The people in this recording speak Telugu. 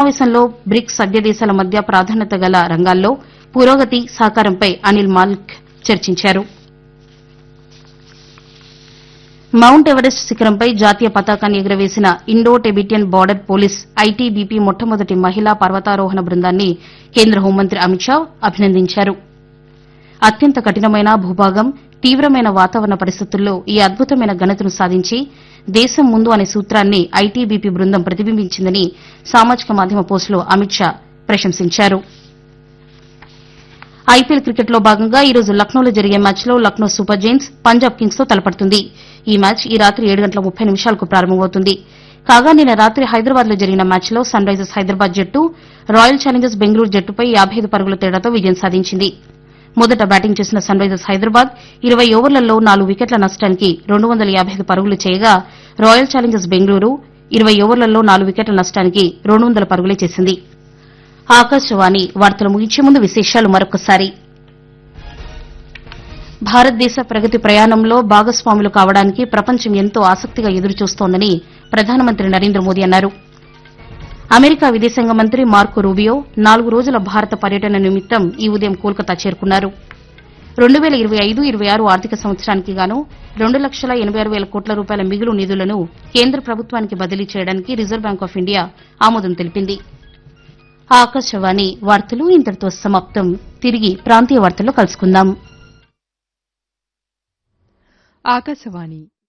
సమావేశంలో బ్రిక్స్ సభ్య దేశాల మధ్య ప్రాధాన్యత గల రంగాల్లో పురోగతి సహకారంపై అనిల్ మాలిక్ చర్చించారు మౌంట్ ఎవరెస్ట్ శిఖరంపై జాతీయ పతాకాన్ని ఎగురవేసిన Indo Tibetan border police ITBP మొట్టమొదటి మహిళా పర్వతారోహణ బృందాన్ని కేంద్ర హోంమంత్రి అమిత్ షా అభినందించారు అత్యంత కఠినమైన భూభాగం తీవ్రమైన వాతావరణ పరిస్థితుల్లో ఈ అద్భుతమైన ఘనతను సాధించి దేశం ముందు అనే సూత్రాన్ని ఐటీబీపీ బృందం ప్రతిబింబించిందని సామాజిక మాధ్యమ పోస్టులో అమిత్ షా ప్రశంసించారు ఐపీఎల్ క్రికెట్లో భాగంగా ఈ రోజు లక్నోలో జరిగే మ్యాచ్లో Lucknow super giants Punjab kings తో తలపడుతుంది ఈ మ్యాచ్ ఈ రాత్రి ఏడు గంటల ముప్పై నిమిషాలకు ప్రారంభమవుతుంది కాగా నిన్న రాత్రి హైదరాబాద్ లో జరిగిన మ్యాచ్లో సన్ రైజర్స్ హైదరాబాద్ జట్టు రాయల్ ఛాలెంజర్స్ బెంగళూరు జట్టుపై యాబై ఐదు పరుగుల తేడాతో విజయం సాధించింది మొదట బ్యాటింగ్ చేసిన సన్ రైజర్స్ హైదరాబాద్ ఇరవై ఓవర్లలో నాలుగు వికెట్ల నష్టానికి రెండు వందల యాబై ఐదు పరుగులు చేయగా రాయల్ ఛాలెంజర్స్ బెంగళూరు ఇరవై ఓవర్లలో నాలుగు వికెట్ల నష్టానికి రెండు వందల పరుగులే చేసింది ఆకాశవాణి వార్తలు ముగించే ముందు విశేషాలు మరొకసారి భారతదేశ ప్రగతి ప్రయాణంలో భాగస్వాములు కావడానికి ప్రపంచం ఎంతో ఆసక్తిగా ఎదురుచూస్తోందని ప్రధానమంత్రి నరేంద్ర మోదీ అన్నారు అమెరికా విదేశాంగ మంత్రి మార్కో రూబియో నాలుగు రోజుల భారత పర్యటన నిమిత్తం ఈ ఉదయం కోల్కతా చేరుకున్నారు రెండు వేల ఇరవై ఐదు ఇరవై ఆరు ఆర్థిక సంవత్సరానికి గాను రెండు లక్షల ఎనబై ఆరు వేల కోట్ల రూపాయల మిగులు నిధులను కేంద్ర ప్రభుత్వానికి బదిలీ చేయడానికి రిజర్వ్ బ్యాంక్ ఆఫ్ ఇండియా ఆమోదం తెలిపింది ఆకాశవాణి వార్తలు ఇంతటితో సమాప్తం తిరిగి ప్రాంతీయ వార్తల్లో కలుసుకుందాం ఆకాశవాణి